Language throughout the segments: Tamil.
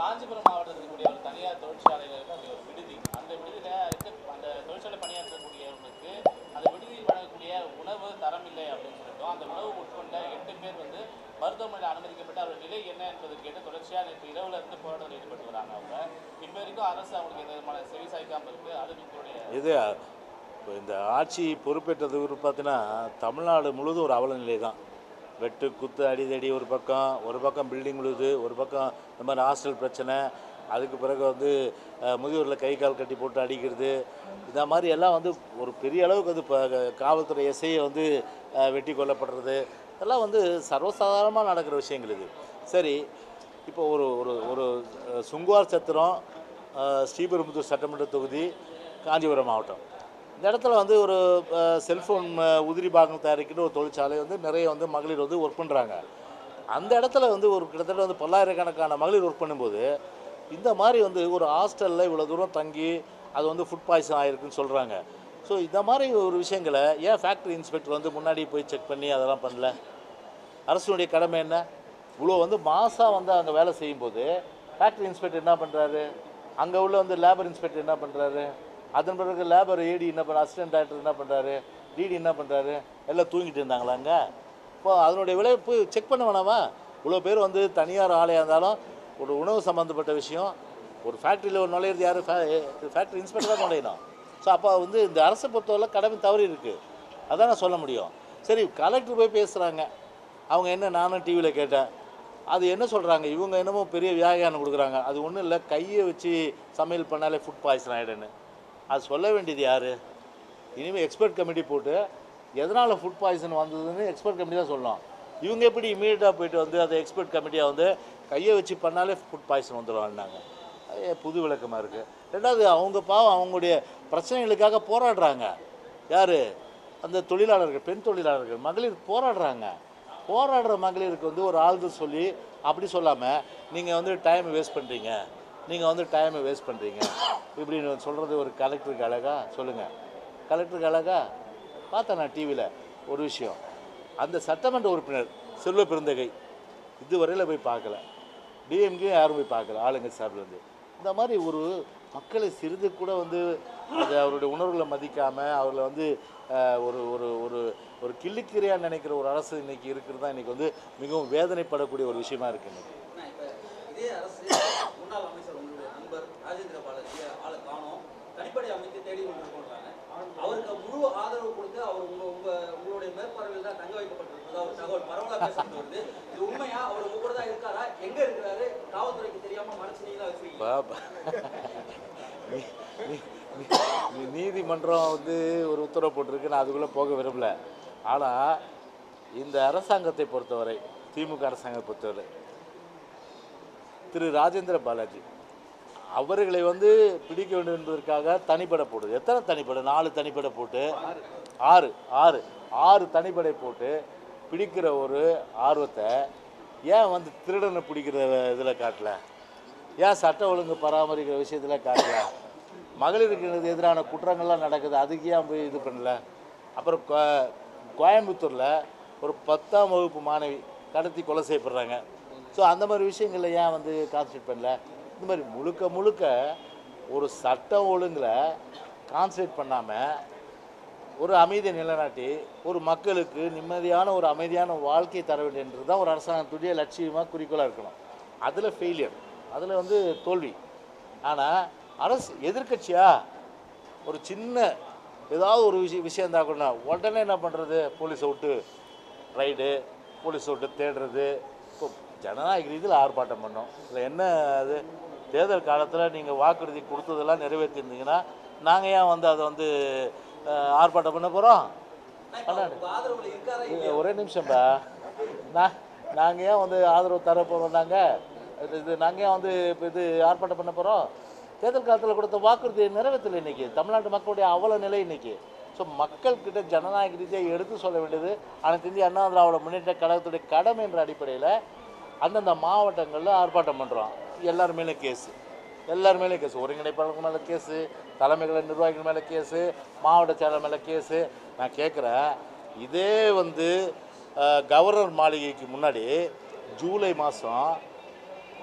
காஞ்சிபுரம் மாவட்டத்தில் இருக்கக்கூடிய ஒரு தனியார் தொழிற்சாலையில் இருக்க ஒரு விடுதி அந்த விடுதியில் இருக்க அந்த தொழிற்சாலை பணியாற்றக்கூடியவர்களுக்கு அந்த விடுதியில் வழங்கக்கூடிய உணவு தரம் இல்லை அப்படின்னு சொல்லிட்டோம் அந்த உணவு உட்கொண்ட எட்டு பேர் வந்து மருத்துவமனையில் அனுமதிக்கப்பட்டு அவர் நிலை என்ன என்பது கேட்டு தொடர்ச்சியாக நேற்று இரவுல இருந்து போராட்டத்தில் ஈடுபட்டு வராங்க அவங்க இப்போ வரைக்கும் அரசு அவங்களுக்கு எந்த விதமான செவி சாய்க்காமல் இருக்கு அது உங்களுடைய இது இப்போ இந்த ஆட்சி பொறுப்பேற்றது பார்த்தீங்கன்னா தமிழ்நாடு முழுவதும் ஒரு அவல நிலை தான் வெட்டு குத்து அடிதடி ஒரு பக்கம் ஒரு பக்கம் பில்டிங் விழுது ஒரு பக்கம் இந்த மாதிரி ஹாஸ்டல் பிரச்சனை அதுக்கு பிறகு வந்து அஹ், முதியோரில் கை கால் கட்டி போட்டு அடிக்கிறது இந்த மாதிரி எல்லாம் வந்து ஒரு பெரிய அளவுக்கு வந்து இப்போ காவல்துறை எஸ்ஐயை வந்து அஹ், வெட்டி கொல்லப்படுறது இதெல்லாம் வந்து சர்வசாதாரணமாக நடக்கிற விஷயங்கள் இது சரி இப்போ ஒரு ஒரு ஒரு அஹ், சுங்குவார் சத்திரம் அஹ், ஸ்ரீபெரும்புதூர் சட்டமன்ற தொகுதி காஞ்சிபுரம் மாவட்டம் இந்த இடத்துல வந்து ஒரு செல்ஃபோன் உதிரி பாகம் தயாரிக்கிற ஒரு தொழிற்சாலை வந்து நிறைய வந்து மகளிர் வந்து ஒர்க் பண்ணுறாங்க அந்த இடத்துல வந்து ஒரு கிட்டத்தட்ட வந்து பல்லாயிரக்கணக்கான மகளிர் ஒர்க் பண்ணும்போது இந்த மாதிரி வந்து ஒரு ஹாஸ்டலில் இவ்வளோ தூரம் தங்கி அது வந்து ஃபுட் பாய்சன் ஆகிருக்குன்னு சொல்கிறாங்க ஸோ இந்த மாதிரி ஒரு விஷயங்களை ஏன் ஃபேக்ட்ரி இன்ஸ்பெக்டர் வந்து முன்னாடி போய் செக் பண்ணி அதெல்லாம் பண்ணல அரசுடைய கடமை என்ன இவ்வளோ வந்து மாதம் வந்து அங்கே வேலை செய்யும்போது ஃபேக்ட்ரி இன்ஸ்பெக்டர் என்ன பண்ணுறாரு அங்கே உள்ள வந்து லேபர் இன்ஸ்பெக்டர் என்ன பண்ணுறாரு அதன் பிறகு லேபர் ஏடி என்ன பண்ண அசிஸ்டன்ட் டைரக்டர் என்ன பண்ணுறாரு டிடி என்ன பண்ணுறாரு எல்லாம் தூங்கிட்டு இருந்தாங்களா அங்கே இப்போ அதனுடைய விளைவு செக் பண்ண வேணாமா இவ்வளோ பேர் வந்து தனியார் ஆலையாக இருந்தாலும் ஒரு உணவு சம்மந்தப்பட்ட விஷயம் ஒரு ஃபேக்ட்ரியில் ஒரு நுழையிறது யார் ஃபேக்ட்ரி இன்ஸ்பெக்டர் தான் நுழையணும் ஸோ அப்போ வந்து இந்த அரசை பொறுத்தவரை கடமை தவறி இருக்குது அதான் நான் சொல்ல முடியும் சரி கலெக்டர் போய் பேசுகிறாங்க அவங்க என்ன நானும் டிவியில் கேட்டேன் அது என்ன சொல்கிறாங்க இவங்க என்னமோ பெரிய வியாகியானம் கொடுக்குறாங்க அது ஒன்றும் இல்லை கையை வச்சு சமையல் பண்ணாலே ஃபுட் பாய்சன் ஆகிடுன்னு அது சொல்ல வேண்டியது யார் இனிமேல் எக்ஸ்பர்ட் கமிட்டி போட்டு எதனால் ஃபுட் பாய்சன் வந்ததுன்னு எக்ஸ்பர்ட் கமிட்டி தான் சொல்லணும் இவங்க எப்படி இமீடியட்டாக போயிட்டு வந்து அதை எக்ஸ்பர்ட் கமிட்டியாக வந்து கையை வச்சு பண்ணாலே ஃபுட் பாய்சன் வந்துடுவாங்கன்னாங்க அது புது விளக்கமாக இருக்குது ரெண்டாவது அவங்க பாவம் அவங்களுடைய பிரச்சனைகளுக்காக போராடுறாங்க யார் அந்த தொழிலாளர்கள் பெண் தொழிலாளர்கள் மகளிர் போராடுறாங்க போராடுற மகளிருக்கு வந்து ஒரு ஆறுதல் சொல்லி அப்படி சொல்லாமல் நீங்கள் வந்து டைம் வேஸ்ட் பண்ணுறீங்க நீங்கள் வந்து டைமை வேஸ்ட் பண்ணுறீங்க இப்படின்னு சொல்கிறது ஒரு கலெக்டருக்கு அழகா சொல்லுங்கள் கலெக்டருக்கு அழகா பார்த்தேன் நான் டிவியில் ஒரு விஷயம் அந்த சட்டமன்ற உறுப்பினர் செல்வ பெருந்தகை இதுவரையில் போய் பார்க்கல டிஎம்கே யாரும் போய் பார்க்கல ஆளுங்க சார்பிலேருந்து இந்த மாதிரி ஒரு மக்களை சிறிது கூட வந்து அது அவருடைய உணர்வுகளை மதிக்காமல் அவர்களை வந்து அஹ், ஒரு ஒரு ஒரு ஒரு கிள்ளிக்கிறையாக நினைக்கிற ஒரு அரசு இன்னைக்கு இருக்கிறது தான் இன்னைக்கு வந்து மிகவும் வேதனைப்படக்கூடிய ஒரு விஷயமா இருக்கு இன்னைக்கு ஆனா இப்ப இதே அரசு முன்னாள் அமைச்சர் உங்களுடைய நண்பர் ராஜேந்திர பாலாஜி ஆளை காணோம் தனிப்படை அமைத்து தேடி கொண்டிருக்கோன்றாங்க அவருக்கு முழு ஆதரவு கொடுத்து அவர் உங்க உங்க உங்களுடைய மேற்பார்வையில் தான் தங்க வைக்கப்பட்டிருக்கிறது அவர் தகவல் பரவலா பேசப்பட்டு வருது இது உண்மையா அவர் உங்க கூட தான் இருக்காரா எங்க இருக்கிறாரு காவல்துறைக்கு தெரியாம மறைச்சு நீங்க தான் வச்சிருக்கீங்க பாபா நீ- நீ- நீ- நீதிமன்றம் வந்து ஒரு உத்தரவு போட்டிருக்கு நான் அதுக்குள்ளே போக விரும்பல ஆனால் இந்த அரசாங்கத்தை பொறுத்தவரை திமுக அரசாங்கத்தை பொறுத்தவரை திரு ராஜேந்திர பாலாஜி அவர்களை வந்து பிடிக்க வேண்டும் என்பதற்காக தனிப்படை போடுது எத்தனை தனிப்படை நாலு தனிப்படை போட்டு ஆறு ஆறு ஆறு தனிப்படை போட்டு பிடிக்கிற ஒரு ஆர்வத்தை ஏன் வந்து திருடனை பிடிக்கிற இதில் காட்டல ஏன் சட்ட ஒழுங்கு பராமரிக்கிற விஷயத்தில் காட்டல மகளிருக்கு எதிரான குற்றங்கள்லாம் நடக்குது அதுக்கு ஏன் போய் இது பண்ணல அப்புறம் கோ- கோயம்புத்தூரில் ஒரு பத்தாம் வகுப்பு மாணவி கடத்தி கொலை செய்யப்படுறாங்க ஸோ அந்த மாதிரி விஷயங்களில் ஏன் வந்து கான்சன்ட்ரேட் பண்ணல இந்த மாதிரி முழுக்க முழுக்க ஒரு சட்ட ஒழுங்கில் கான்சன்ட்ரேட் பண்ணாமல் ஒரு அமைதியை நிலைநாட்டி ஒரு மக்களுக்கு நிம்மதியான ஒரு அமைதியான வாழ்க்கையை தர வேண்டியது தான் ஒரு அரசாங்கத்துடைய லட்சியமாக குறிக்கோளாக இருக்கணும் அதில் ஃபெயிலியர் அதில் வந்து தோல்வி ஆனால் அரசு எதிர்க்கட்சியா ஒரு சின்ன ஏதாவது ஒரு விஷயம் விஷயம் இருந்தால் கூட உடனே என்ன பண்ணுறது போலீஸை விட்டு ரைடு போலீஸை விட்டு தேடுறது இப்போ ஜனநாயக ரீதியில் ஆர்ப்பாட்டம் பண்ணோம் இதில் என்ன அது தேர்தல் காலத்தில் நீங்கள் வாக்குறுதி கொடுத்ததெல்லாம் நிறைவேற்றிருந்தீங்கன்னா நாங்கள் ஏன் வந்து அதை வந்து அஹ், ஆர்ப்பாட்டம் பண்ண போகிறோம் உங்க ஆதரவுல இருக்காரா இது ஒரே நிமிஷம்பா நான் நாங்கள் ஏன் வந்து ஆதரவு தர போகிறோம் நாங்கள் இது இது நாங்கள் ஏன் வந்து இப்போ இது ஆர்ப்பாட்டம் பண்ண போகிறோம் தேர்தல் காலத்தில் கொடுத்த வாக்குறுதியை நிறைவேற்றலை இன்னைக்கு தமிழ்நாட்டு மக்களுடைய அவல நிலை இன்னைக்கு ஸோ மக்கள்கிட்ட ஜனநாயக ரீதியாக எடுத்து சொல்ல வேண்டியது அனைத்து இந்திய அண்ணா திராவிட முன்னேற்ற கழகத்துடைய கடமை என்ற அடிப்படையில் அந்தந்த மாவட்டங்களில் ஆர்ப்பாட்டம் பண்ணுறோம் எல்லார் மேலே கேஸு எல்லார் மேலேயும் கேஸு ஒருங்கிணைப்பாளர்கள் மேலே கேஸு தலைமைகள் நிர்வாகிகள் மேலே கேஸு மாவட்ட செயலர் மேலே கேஸு நான் கேட்குறேன் இதே வந்து அஹ், கவர்னர் மாளிகைக்கு முன்னாடி ஜூலை மாதம்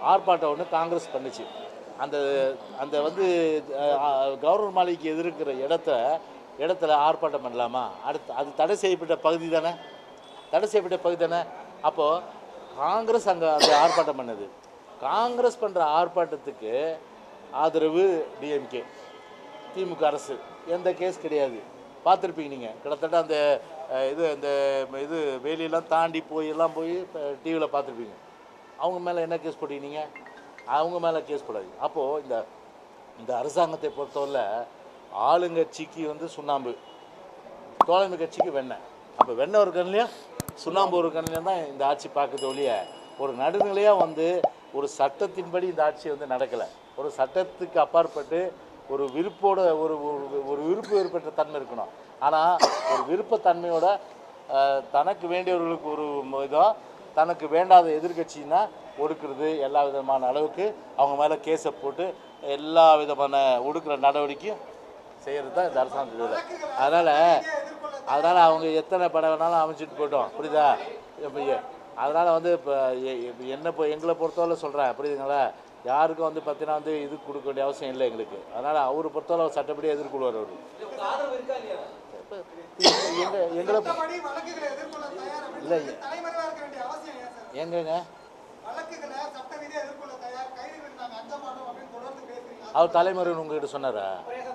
ஆர்ப்பாட்டம் ஒன்று காங்கிரஸ் பண்ணுச்சு அந்த அந்த வந்து கவர்னர் மாளிகைக்கு எதிர்க்கிற இடத்த இடத்துல ஆர்ப்பாட்டம் பண்ணலாமா அடுத்து அது தடை செய்யப்பட்ட பகுதி தானே தடை செய்யப்பட்ட பகுதி தானே அப்போது காங்கிரஸ் அங்கே அந்த ஆர்ப்பாட்டம் பண்ணுது காங்கிரஸ் பண்ணுற ஆர்ப்பாட்டத்துக்கு ஆதரவு டிஎம்கே திமுக அரசு எந்த கேஸ் கிடையாது பார்த்துருப்பீங்க நீங்கள் கிட்டத்தட்ட அந்த அஹ், இது இந்த இது வேலியெல்லாம் தாண்டி போய் எல்லாம் போய் டிவியில் பார்த்துருப்பீங்க அவங்க மேலே என்ன கேஸ் போட்டீங்க அவங்க மேலே கேஸ் போடாது அப்போது இந்த இந்த அரசாங்கத்தை பொறுத்தவரை ஆளுங்கட்சிக்கு வந்து சுண்ணாம்பு தோழமை கட்சிக்கு வெண்ணெய் அப்போ வெண்ணெய் ஒரு கண்ணிலையும் சுண்ணாம்பு ஒரு கண்ணிலையும் தான் இந்த ஆட்சி பார்க்குது ஒழிய ஒரு நடுநிலையாக வந்து ஒரு சட்டத்தின்படி இந்த ஆட்சி வந்து நடக்கலை ஒரு சட்டத்துக்கு அப்பாற்பட்டு ஒரு விருப்போட ஒரு ஒரு- ஒரு விருப்பு விருப்பற்ற தன்மை இருக்கணும் ஆனால் ஒரு விருப்பத்தன்மையோட அஹ், தனக்கு வேண்டியவர்களுக்கு ஒரு இதம் தனக்கு வேண்டாத எதிர்க்கட்சின்னா ஒடுக்குறது எல்லா விதமான அளவுக்கு அவங்க மேலே கேஸை போட்டு எல்லா விதமான ஒடுக்குற நடவடிக்கையும் செய்கிறது தான் இந்த அரசாங்கத்து வேலை அதனால் அதனால் அவங்க எத்தனை படம் வேணாலும் அமைச்சிட்டு போட்டோம் புரியுதா இப்போ அதனால் வந்து இப்போ என்ன இப்போ எங்களை பொறுத்தவரை சொல்கிறேன் புரியுதுங்களா யாருக்கும் வந்து பார்த்தீங்கன்னா வந்து இது கொடுக்க வேண்டிய அவசியம் இல்லை எங்களுக்கு அதனால் அவர் பொறுத்தவரை அவர் சட்டப்படி எதிர்கொள்வார் அவர் உங்க ஆதரவு இருக்கா இல்லையா எங்கள் எங்களை மற்றபடி வழக்குகளை எதிர்கொள்ள தயார் அப்படின்னு இல்லை. சொல்லி தலைமறைவா இருக்க வேண்டிய அவசியம் ஏன் சார் எங்கங்க வழக்குகளை சட்ட ரீதியா எதிர்கொள்ள தயார் கைதுகள் நாங்க அஞ்ச மாட்டோம் அப்படின்னு தொடர்ந்து பேசுறீங்க அவர் தலைமுறை உங்ககிட்ட சொன்னாரா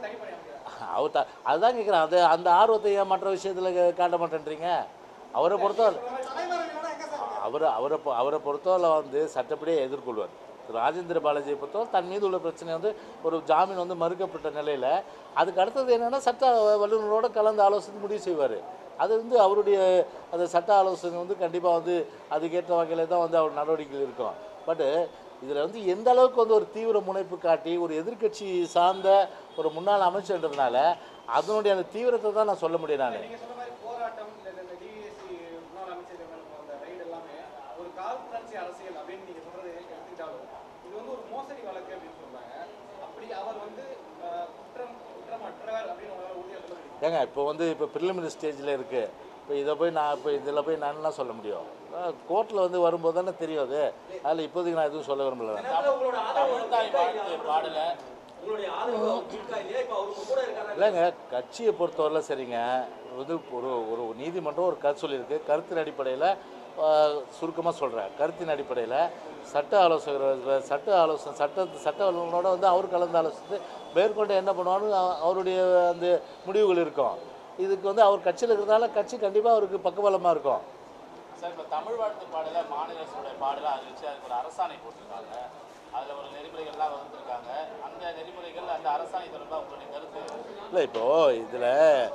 அவர் த அதுதான் கேட்குறேன் அது அந்த ஆர்வத்தை ஏன் மற்ற விஷயத்தில் காட்ட மாட்டேன்றீங்க அவரை பொறுத்தவரை தலைமறைவுனா எங்க சார் அவர் அவரை பொ- அவரை பொறுத்தவரை வந்து சட்டப்படியே எதிர்கொள்வார் திரு ராஜேந்திர பாலாஜியை பொறுத்தவரை தன் மீது உள்ள பிரச்சனை வந்து ஒரு ஜாமீன் வந்து மறுக்கப்பட்ட நிலையில் அதுக்கு அடுத்தது என்னென்னா சட்ட வல்லுநரோட கலந்து ஆலோசனை முடிவு செய்வார் அது வந்து அவருடைய அந்த சட்ட ஆலோசனை வந்து கண்டிப்பாக வந்து அதுக்கேற்ற வகையில் தான் வந்து அவர் நடவடிக்கைகள் இருக்கும் பட்டு இதில் வந்து எந்த அளவுக்கு வந்து ஒரு தீவிர முனைப்பு காட்டி ஒரு எதிர்க்கட்சி சார்ந்த ஒரு முன்னாள் அமைச்சர்ன்றதுனால அதனுடைய அந்த தீவிரத்தை தான் நான் சொல்ல முடியும் நான் நீங்க சொன்ன மாதிரி போராட்டம் இல்ல இந்த டிஎஸ்சி முன்னாள் அமைச்சர்கள் மேல அந்த ரைடு எல்லாமே ஒரு காழ்ப்புணர்ச்சி அரசியல் அப்படின்னு நீங்க சொல்றது எடுத்துக்கிட்டாலும் இது வந்து ஒரு மோசடி வழக்கு அப்படின்னு சொல்றாங்க அப்படி அவர் வந்து அஹ், குற்றம் குற்றமற்றவர் அப்படின்னு உங்களால உறுதியா சொல்ல முடியும் ஏங்க இப்போ வந்து இப்போ ப்ரிலிமினரி ஸ்டேஜில் இருக்குது இப்போ இதை போய் நான் இப்போ இதில் போய் நான் என்ன சொல்ல முடியும் கோர்ட்டில் வந்து வரும்போது தானே தெரியும் அது அதில் இப்போதைக்கு நான் எதுவும் சொல்ல விரும்பல நேரத்துல உங்களோட ஆதரவு தமிழ்தாய் இருக்கா இல்லையா? வாழ்த்து பாடல உங்களுடைய ஆதரவு அவருக்கு இருக்கா இல்லையா இப்போ அவருக்கு கூட இருக்காரா இல்லைங்க கட்சியை பொறுத்தவரை சரிங்க வந்து ஒரு ஒரு நீதிமன்றம் ஒரு கருத்து சொல்லியிருக்கு கருத்தின் அடிப்படையில் சுருக்கமாக சொல்கிறேன் கருத்தின் அடிப்படையில் சட்ட ஆலோசகர் சட்ட ஆலோசனை சட்ட சட்ட வல்லுநரோட வந்து அவர் கலந்து ஆலோசித்து மேற்கொண்டு என்ன பண்ணுவான்னு அவ- அவருடைய அந்த முடிவுகள் இருக்கும் இதுக்கு வந்து அவர் கட்சியில் இருக்கிறதால கட்சி கண்டிப்பாக அவருக்கு பக்கபலமாக இருக்கும் சார் இப்போ தமிழ் வாழ்த்து பாடல மாநில அரசுடைய பாடல அதை வச்சு அதுக்கு ஒரு அரசாணை போட்டிருக்காங்க அதில் ஒரு நெறிமுறைகள்லாம் வகுத்துருக்காங்க அந்த நெறிமுறைகள் அந்த அரசாணை தொடர்பாக உங்களுடைய கருத்து இல்லை இப்போது இதில்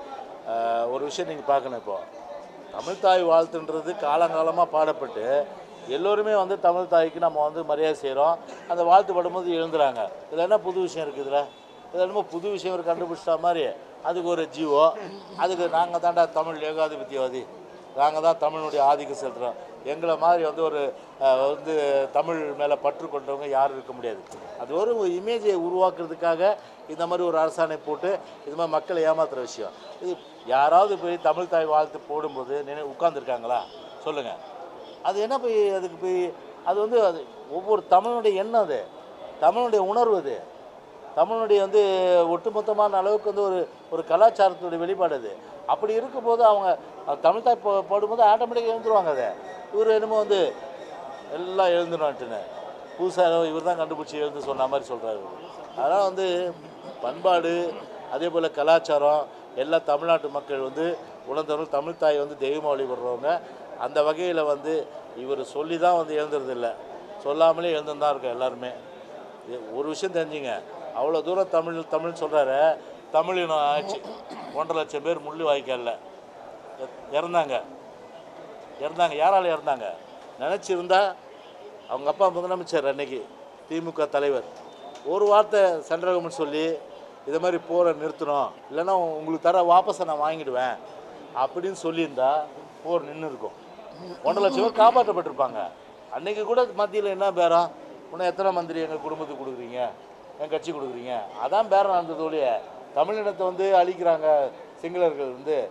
ஒரு விஷயம் நீங்கள் பார்க்கணும் இப்போது தமிழ் தாய் வாழ்த்துன்றது காலங்காலமாக பாடப்பட்டு எல்லோருமே வந்து தமிழ் தாய்க்கு நம்ம வந்து மரியாதை செய்கிறோம் அந்த வாழ்த்து படும்போது எழுந்துறாங்க இதில் என்ன புது விஷயம் இருக்குது இதில் இதில் என்னமோ புது விஷயம் ஒரு கண்டுபிடிச்சிட்டா மாதிரி அதுக்கு ஒரு ஜீவோ அதுக்கு நாங்கள் தாண்டா தமிழ் ஏகாதிபத்தியவாதி நாங்கள் தான் தமிழுடைய ஆதிக்கம் செலுத்துகிறோம் எங்களை மாதிரி வந்து ஒரு அஹ், வந்து தமிழ் மேலே பற்று கொண்டவங்க யாரும் இருக்க முடியாது அது ஒரு இமேஜை உருவாக்குறதுக்காக இந்த மாதிரி ஒரு அரசாணை போட்டு இது மாதிரி மக்களை ஏமாத்துற விஷயம் இது யாராவது போய் தமிழ் தாய் வாழ்த்து போடும்போது நினை உட்காந்துருக்காங்களா சொல்லுங்கள் அது என்ன போய் அதுக்கு போய் அது வந்து அது ஒவ்வொரு தமிழனுடைய எண்ணம் அது தமிழனுடைய உணர்வு அது தமிழனுடைய வந்து ஒட்டுமொத்தமான அளவுக்கு வந்து ஒரு ஒரு கலாச்சாரத்துடைய வெளிப்பாடு அது அப்படி இருக்கும்போது அவங்க அஹ், தமிழ் தாய் போ போடும்போது ஆட்டோமேட்டிக்காக எழுந்துருவாங்க அதை இவர் என்னமோ வந்து எல்லாம் எழுந்துருவான்ட்டுன்னு புதுசாக இவர் தான் கண்டுபிடிச்சி எழுந்து சொன்ன மாதிரி சொல்கிறாரு அதனால் வந்து பண்பாடு அதே போல் கலாச்சாரம் எல்லா தமிழ்நாட்டு மக்கள் வந்து உணர்ந்தவர்கள் தமிழ் தாயை வந்து தெய்வமாக வழிபடுறவங்க அந்த வகையில் வந்து இவர் சொல்லி தான் வந்து எழுந்துறது சொல்லாமலே எழுந்துன்னு தான் இருக்கோம் எல்லாருமே இது ஒரு விஷயம் தெரிஞ்சுங்க அவ்வளோ தூரம் தமிழ் தமிழ் சொல்கிறாரு தமிழினம் ஆச்சு ஒன்றரை லட்சம் பேர் முள்ளு வாய்க்காலில் இறந்தாங்க இறந்தாங்க யாரால இறந்தாங்க நினச்சிருந்தா அவங்க அப்பா முதலமைச்சர் அன்னைக்கு திமுக தலைவர் ஒரு வார்த்தை சென்ட்ரல் கவர்மெண்ட் சொல்லி இதை மாதிரி போரை நிறுத்தணும் இல்லைன்னா உங்களுக்கு தர வாபஸை நான் வாங்கிடுவேன் அப்படின்னு சொல்லியிருந்தா போர் நின்று இருக்கும் ஒன்றரை லட்சம் பேர் காப்பாற்றப்பட்டிருப்பாங்க அன்னைக்கு கூட மத்தியில் என்ன பேரம் இன்னும் எத்தனை மந்திரி எங்கள் குடும்பத்துக்கு கொடுக்குறீங்க என் கட்சி கொடுக்குறீங்க அதான் பேரம் நடந்தது ஒழிய தமிழினத்தை வந்து அழிக்கிறாங்க சிங்களர்கள் வந்து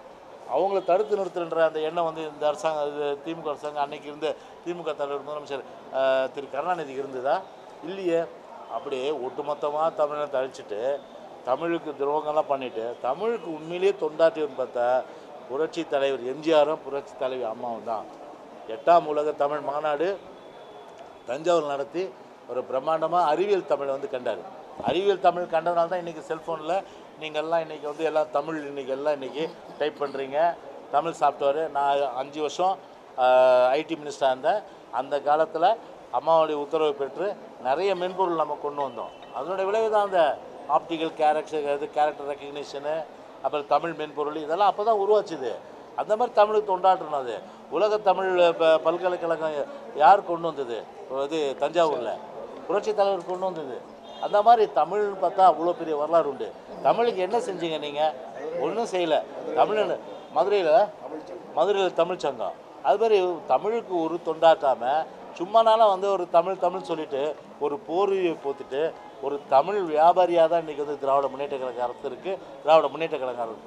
அவங்கள தடுத்து நிறுத்துன்ற அந்த எண்ணம் வந்து இந்த அரசாங்கம் இது திமுக அரசாங்கம் அன்னைக்கு இருந்த திமுக தலைவர் முதலமைச்சர் அஹ், திரு கருணாநிதிக்கு இருந்ததா இல்லையே அப்படியே ஒட்டுமொத்தமாக தமிழனை அழிச்சிட்டு தமிழுக்கு துரோகம்லாம் பண்ணிட்டு தமிழுக்கு உண்மையிலேயே தொண்டாற்றியவன் பார்த்தா புரட்சி தலைவர் எம்ஜிஆரும் புரட்சி தலைவி அம்மாவும் தான் எட்டாம் உலக தமிழ் மாநாடு தஞ்சாவூர் நடத்தி ஒரு பிரம்மாண்டமாக அறிவியல் தமிழை வந்து கண்டார் அறிவியல் தமிழ் கண்டதுனால தான் இன்றைக்கி செல்ஃபோனில் நீங்கள்லாம் இன்றைக்கி வந்து எல்லாம் தமிழ் இன்றைக்கி எல்லாம் இன்றைக்கி டைப் பண்ணுறீங்க தமிழ் சாஃப்ட்வேர் நான் அஞ்சு வருஷம் ஐடி மினிஸ்டராக இருந்தேன் அந்த காலத்தில் அம்மாவுடைய உத்தரவு பெற்று நிறைய மென்பொருள் நம்ம கொண்டு வந்தோம் அதனுடைய விளைவு தான் அந்த ஆப்டிக்கல் கேரக்டர் இது கேரக்டர் ரெக்கக்னிஷனு அப்புறம் தமிழ் மென்பொருள் இதெல்லாம் அப்போ தான் உருவாச்சுது அந்த மாதிரி தமிழுக்கு தொண்டாற்றணும் அது உலக தமிழ் ப- பல்கலைக்கழகம் யார் கொண்டு வந்தது இது தஞ்சாவூரில் புரட்சி தலைவர் கொண்டு வந்தது அந்த மாதிரி தமிழ்னு பார்த்தா அவ்வளோ பெரிய வரலாறு உண்டு தமிழுக்கு என்ன செஞ்சீங்க நீங்கள் ஒன்றும் செய்யலை தமிழ் மதுரையில் மதுரையில் தமிழ் சங்கம் அது மாதிரி தமிழுக்கு ஒரு தொண்டாற்றாமல் சும்மானாலும் வந்து ஒரு தமிழ் தமிழ் சொல்லிட்டு ஒரு போர்வையை போத்துட்டு ஒரு தமிழ் வியாபாரியாக தான் இன்றைக்கி வந்து திராவிட முன்னேற்ற கழக அரசு இருக்குது திராவிட முன்னேற்ற கழக அரசு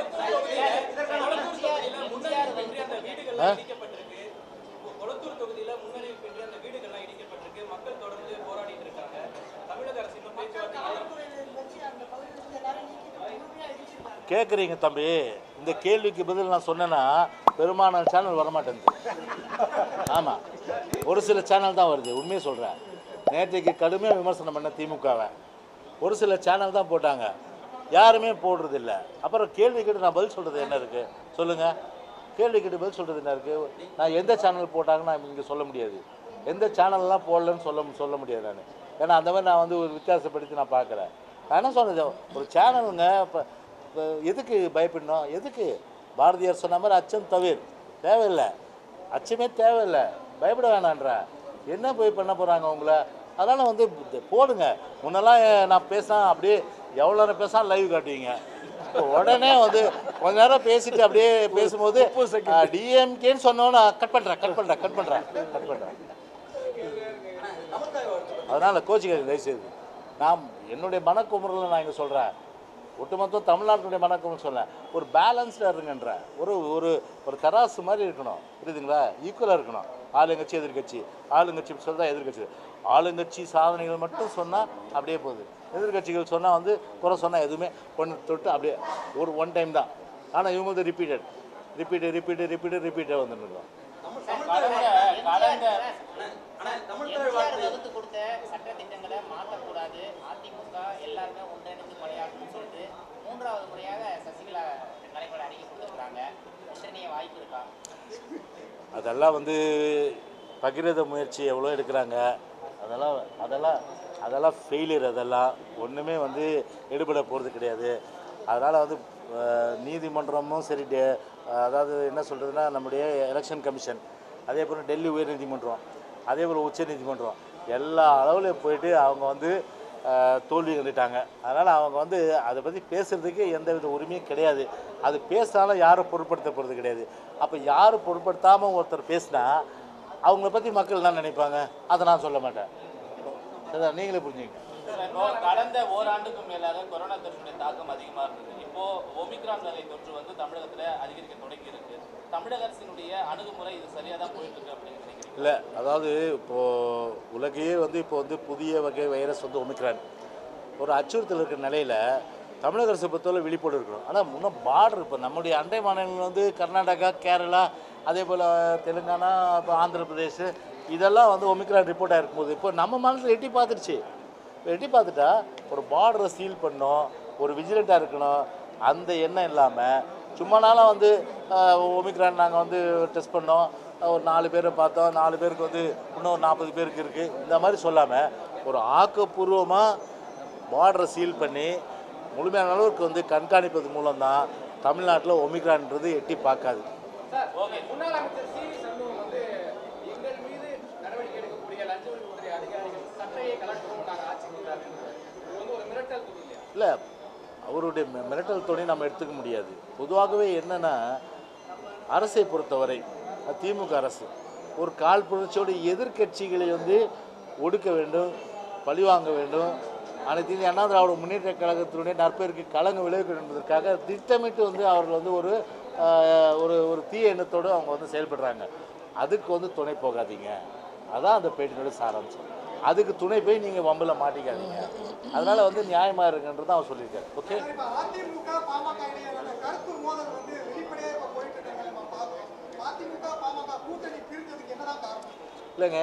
முன்னாடி வெற்றி அந்த வீடுகள்லாம் இடிக்கப்பட்டிருக்கு கொளத்தூர் தொகுதியில முன்னணி வெற்றி அந்த வீடுகள்லாம் இடிக்கப்பட்டிருக்கு மக்கள் தொடர்ந்து போராடிட்டு இருக்காங்க தமிழக அரசு இன்னும் பேச்சுவார்த்தை கேட்குறீங்க தம்பி இந்த கேள்விக்கு பதில் நான் சொன்னேன்னா பெரும்பாலான சேனல் வரமாட்டேங்குது ஆமாம் ஒரு சில சேனல் தான் வருது உண்மையை சொல்கிறேன் நேற்றைக்கு கடுமையாக விமர்சனம் பண்ண திமுகவை ஒரு சில சேனல் தான் போட்டாங்க யாருமே போடுறதில்ல அப்புறம் கேள்வி கேட்டு நான் பதில் சொல்கிறது என்ன இருக்குது சொல்லுங்கள் கேள்வி கேட்டு பதில் சொல்கிறது என்ன இருக்குது நான் எந்த சேனல் போட்டாங்கன்னு நான் இங்கே சொல்ல முடியாது எந்த சேனல்லாம் போடலன்னு சொல்ல சொல்ல முடியாது நான் ஏன்னா அந்த மாதிரி நான் வந்து ஒரு வித்தியாசப்படுத்தி நான் பார்க்கல நான் என்ன சொன்னது ஒரு சேனலுங்க இப்போ இப்போ எதுக்கு பயப்படணும் எதுக்கு பாரதியார் சொன்ன மாதிரி அச்சம் தவிர தேவையில்லை அச்சமே தேவையில்லை பயப்பட வேணான்ற என்ன போய் பண்ண போகிறாங்க உங்களை அதனால் வந்து இது போடுங்க முன்னெல்லாம் நான் பேசினா அப்படியே எவ்வளோ நேரம் பேசினா லைவ் காட்டுவீங்க இப்போ உடனே வந்து கொஞ்ச நேரம் பேசிட்டு அப்படியே பேசும்போது டிஎம்கேன்னு சொன்னோன்னு கட் பண்ணுறேன் கட் பண்ணுறேன் கட் பண்ணுறேன் கட் பண்ணுறேன் அதனால் கோச்சிக்காது தயவுசெய்து நான் என்னுடைய மனக்குமுறலை நான் இங்கே சொல்கிறேன் ஒட்டுமொத்தம் தமிழ்நாட்டுடைய மனக்குமுறல் சொல்லேன் ஒரு பேலன்ஸ்டாக இருங்கன்ற ஒரு ஒரு ஒரு தராசு மாதிரி இருக்கணும் புரியுதுங்களா ஈக்குவலாக இருக்கணும் ஆளுங்கட்சி எதிர்க்கட்சி ஆளுங்கட்சி சொல்கிறா எதிர்க்கட்சி ஆளுங்கட்சி சாதனைகள் மட்டும் சொன்னால் அப்படியே போகுது எதிர்க்கட்சிகள் சொன்னால் வந்து குறை சொன்னால் எதுவுமே ஒன்று தொட்டு அப்படியே ஒரு ஒன் டைம் தான் ஆனால் இவங்க வந்து ரிப்பீட்டட் ரிப்பீட்டு ரிப்பீட்டு ரிப்பீட்டு ரிப்பீட்டாக வந்துருக்கோம் கடந்த கடந்த ஆனா தமிழ் தாய் எம்ஜிஆர் வாழ்த்து வகுத்து கொடுத்த சட்ட திட்டங்களை மாற்றக்கூடாது அதிமுக எல்லாருமே ஒன்றிணைந்து பணியாற்றணும்னு சொல்லிட்டு மூன்றாவது முறையாக சசிகலா நடைபெற அறிக்கை கொடுத்துருக்காங்க ஒன்றிணைய வாய்ப்பு இருக்கா அதெல்லாம் வந்து பகிரத முயற்சி எவ்வளோ எடுக்கிறாங்க அதெல்லாம் அதெல்லாம் அதெல்லாம் ஃபெயிலியர் அதெல்லாம் ஒன்றுமே வந்து எடுபட போகிறது கிடையாது அதனால் வந்து அஹ், நீதிமன்றமும் சரி டே- அதாவது என்ன சொல்கிறதுனா நம்முடைய எலெக்ஷன் கமிஷன் அதே போல் டெல்லி உயர்நீதிமன்றம் அதே போல் உச்ச நீதிமன்றம் எல்லா அளவுலையும் போயிட்டு அவங்க வந்து அஹ், தோல்வி கண்டுட்டாங்க அதனால் அவங்க வந்து அதை பற்றி பேசுகிறதுக்கு எந்த வித உரிமையும் கிடையாது அது பேசினாலும் யாரும் பொருட்படுத்த போகிறது கிடையாது அப்போ யாரும் பொருட்படுத்தாமல் ஒருத்தர் பேசினா அவங்கள பற்றி மக்கள் என்ன நினைப்பாங்க அதை நான் சொல்ல மாட்டேன் சரிதா நீங்களே புரிஞ்சுங்க இப்போ கடந்த ஓராண்டுக்கு மேலாக கொரோனா தொற்றுடைய தாக்கம் அதிகமா இருந்தது இப்போ ஒமிக்ரான் வகை தொற்று வந்து தமிழகத்துல அதிகரிக்க தொடங்கி இருக்கு தமிழக அரசினுடைய அணுகுமுறை இது சரியா தான் போயிட்டு இருக்கு அப்படின்னு நினைக்கிறீங்க இல்லை அதாவது இப்போது உலகையே வந்து இப்போ வந்து புதிய வகை வைரஸ் வந்து ஒமிக்ரான் ஒரு அச்சுறுத்தல் இருக்கிற நிலையில் தமிழக அரசை பொறுத்தவரை விழிப்போடு இருக்கணும் ஆனால் இன்னும் பார்டர் இப்போ நம்முடைய அண்டை மாநிலங்கள் வந்து கர்நாடகா கேரளா அதே போல் தெலுங்கானா இப்போ ஆந்திர பிரதேஷ் இதெல்லாம் வந்து ஒமிக்ரான் ரிப்போர்ட் ஆகிருக்கும்போது இப்போ நம்ம மாநிலத்தில் எட்டி பார்த்துருச்சு இப்போ எட்டி பார்த்துட்டா ஒரு பார்டரை சீல் பண்ணணும் ஒரு விஜிலண்ட்டாக இருக்கணும் அந்த எண்ணம் இல்லாமல் சும்மானாலும் வந்து ஆஹ், ஒமிக்ரான் நாங்கள் வந்து டெஸ்ட் பண்ணோம் ஒரு நாலு பேரை பார்த்தோம் நாலு பேருக்கு வந்து இன்னும் ஒரு நாற்பது பேருக்கு இருக்குது இந்த மாதிரி சொல்லாமல் ஒரு ஆக்கப்பூர்வமாக பார்டரை சீல் பண்ணி முழுமையான அளவுக்கு வந்து கண்காணிப்பது மூலம்தான் தமிழ்நாட்டில் ஒமிக்ரான்ன்றது எட்டி பார்க்காது சார் முன்னாள் அமைச்சர் சி வி சண்முகம் வந்து எங்கள் மீது நடவடிக்கை எடுக்கக்கூடிய லஞ்ச ஒழிப்புத்துறை அதிகாரிகள் சட்டையை கலட்டுவோம் நாங்கள் ஆட்சி செய்தார்கள் இது வந்து ஒரு மிரட்டல் துணி இல்லையா இல்லை அவருடைய மி- மிரட்டல் துணை நம்ம எடுத்துக்க முடியாது பொதுவாகவே என்னென்னா அரசை பொறுத்தவரை அது திமுக அரசு ஒரு கால் புரட்சியோட எதிர்க்கட்சிகளை வந்து ஒடுக்க வேண்டும் பழிவாங்க வேண்டும் அனைத்து இந்திய அண்ணா திராவிட முன்னேற்ற கழகத்தினுடைய நற்பெயருக்கு களங்கம் விளைவிக்க வேண்டும் என்பதற்காக திட்டமிட்டு வந்து அவர்கள் வந்து ஒரு ஆஹ், ஒரு ஒரு தீய எண்ணத்தோடு அவங்க வந்து செயல்படுறாங்க அதுக்கு வந்து துணை போகாதீங்க அதான் அந்த பேட்டினோட சாராம்சம் அதுக்கு துணை போய் நீங்கள் வம்பில் மாட்டிக்காதீங்க அதனால் வந்து நியாயமாக இருக்குன்றது அவன் சொல்லியிருக்காரு ஓகே இப்ப அதிமுக பாமக இடையேயான கருத்து மோதல் வந்து வெளிப்படையா இப்ப போயிட்டு இருக்காங்க நம்ம பார்க்கிறோம் அதிமுக பாமக கூட்டணி பிரிஞ்சதுக்கு என்னதான் காரணம் இல்லைங்க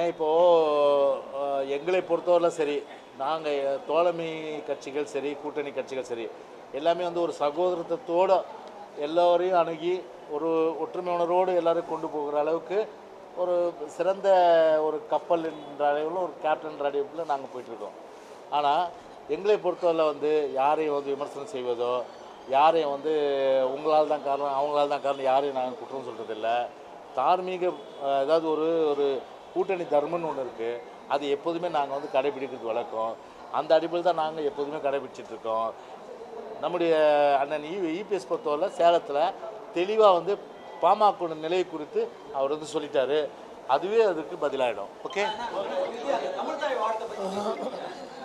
இப்போது எங்களை பொறுத்தவரையிலும் சரி நாங்கள் தோழமை கட்சிகள் சரி கூட்டணி கட்சிகள் சரி எல்லாமே வந்து ஒரு சகோதரத்தோடு எல்லோரையும் அணுகி ஒரு ஒற்றுமை உணர்வோடு எல்லாரும் கொண்டு போகிற அளவுக்கு ஒரு சிறந்த ஒரு கப்பல் என்ற அளவில் ஒரு கேப்டன் அடைப்பில் நாங்கள் போயிட்டுருக்கோம் ஆனால் எங்களை பொறுத்தவரை வந்து யாரையும் வந்து விமர்சனம் செய்வதோ யாரையும் வந்து உங்களால் தான் காரணம் அவங்களால் தான் காரணம் யாரையும் நாங்கள் குற்றம் சொல்கிறதில்ல தார்மீக அஹ், அதாவது ஒரு ஒரு கூட்டணி தர்மம்னு ஒன்று இருக்குது அது எப்போதுமே நாங்கள் வந்து கடைபிடிக்கிறது வழக்கம் அந்த அடிப்படையில் தான் நாங்கள் எப்போதுமே கடைபிடிச்சிட்டு இருக்கோம் நம்முடைய அண்ணன் இ இபிஎஸ் பொறுத்தவரை சேலத்தில் தெளிவாக வந்து பாமக நிலை குறித்து அவர் வந்து சொல்லிட்டாரு அதுவே அதுக்கு பதிலாயிடும் ஓகே தமிழ் தாய் வாழ்த்தை பத்தி பேசியிருக்கீங்க.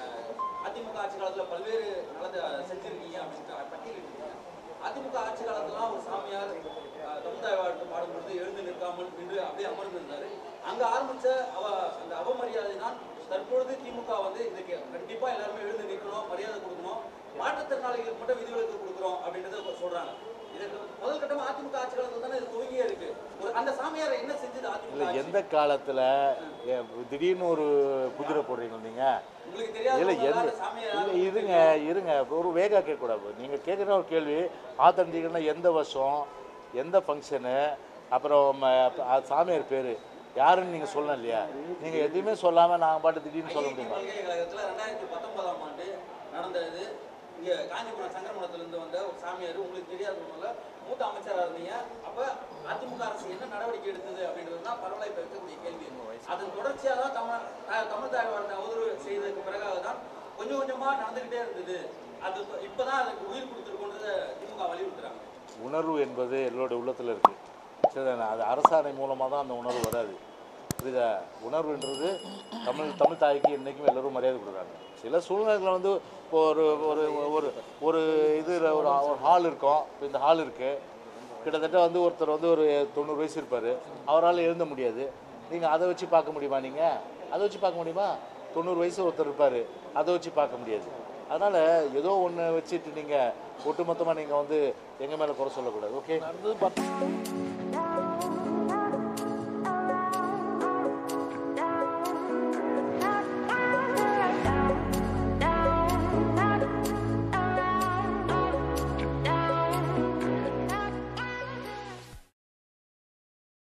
அஹ் அதிமுக ஆட்சி காலத்துல பல்வேறு நலத்தை செஞ்சிருக்கீங்க அப்படின்ட்டு பட்டியலிட்டீங்க அதிமுக ஆட்சி காலத்துலாம் ஒரு சாமியார் அஹ், தமிழ் தாய் வாழ்த்து பாடும்பொழுது எழுந்து நிற்காமல் நின்று அப்படியே அமர்ந்திருந்தாரு அங்க ஆரம்பிச்ச அவ அந்த அவமரியாதை தான் தற்பொழுது திமுக வந்து இதுக்கு கண்டிப்பா எல்லாருமே எழுந்து நிற்கணும் மரியாதை கொடுக்கணும் மாற்றுத்திறனாளிகளுக்கு மட்டும் விதிவிலக்கு கொடுக்குறோம் அப்படின்றத சொல்றாங்க இதுக்கு முதல் கட்டமா அதிமுக ஆட்சி காலத்துல தானே இது துவங்கியே இருக்கு ஒரு அந்த சாமியாரை என்ன செஞ்சது அதிமுக இல்லை ஆட்சி? எந்த காலத்தில் திடீர்னு ஒரு குதிரை போடுறீங்க நீங்கள் உங்களுக்கு இல்லை தெரியாது எந்த சாமியார் இல்லை இருங்க இருங்க ஒரு வேகா கேட்கக்கூடாது நீங்கள் கேட்குற ஒரு கேள்வி ஆத்தண்டிகன்னா எந்த வருஷம் எந்த ஃபங்க்ஷனு அப்புறம் ம, அது சாமியார் பேர் யாருன்னு நீங்கள் சொல்லணும் இல்லையா நீங்கள் எதுவுமே சொல்லாமல் நாங்கள் பாட்டு திடீர்னு சொல்ல முடியுமா பல்கலைக்கழகத்துல ரெண்டாயிரத்தி பத்தொன்பதாம் ஆண்டு நடந்த இது இங்க காஞ்சிபுரம் சங்கரமணத்துல இருந்து வந்த ஒரு சாமியார் உங்களுக்கு தெரியாதவங்கள மூத்த அமைச்சரா இருந்தீங்க அப்ப அதிமுக அரசு என்ன நடவடிக்கை எடுத்தது அப்படின்றது தான் பரவலாக இப்ப இருக்கக்கூடிய கேள்வி அதன் தொடர்ச்சியா தான் தமிழ் த- தமிழ் தாய் வாழ்ந்த அவதூறு செய்ததுக்கு பிறகாக தான் கொஞ்சம் கொஞ்சமா நடந்துகிட்டே இருந்தது அது இப்ப- இப்பதான் அதுக்கு உயிர் கொடுத்துருக்கோன்றத திமுக வலியுறுத்துறாங்க உணர்வு என்பது எல்லோருடைய உள்ளத்தில் இருக்குது சரிதானே அது அரசாணை மூலமாக தான் அந்த உணர்வு வராது புரியுதா உணர்வுன்றது தமிழ் தமிழ் தாய்க்கு என்றைக்கும் எல்லோரும் மரியாதை கொடுக்குறாங்க சில சூழ்நிலைகளில் வந்து இப்போ ஒரு ஒரு ஒரு ஒரு இது ஒரு ஒரு ஹால் இருக்கும் இப்போ இந்த ஹால் இருக்குது கிட்டத்தட்ட வந்து ஒருத்தர் வந்து ஒரு தொண்ணூறு வயசு இருப்பார் அவரால் எழுத முடியாது நீங்கள் அதை வச்சு பார்க்க முடியுமா நீங்கள் அதை வச்சு பார்க்க முடியுமா தொண்ணூறு வயசு ஒருத்தர் இருப்பார் அதை வச்சு பார்க்க முடியாது அதனால் ஏதோ ஒன்று வச்சுட்டு நீங்கள் ஒட்டுமொத்தமாக நீங்கள் வந்து எங்கள் மேலே குறை சொல்லக்கூடாது ஓகே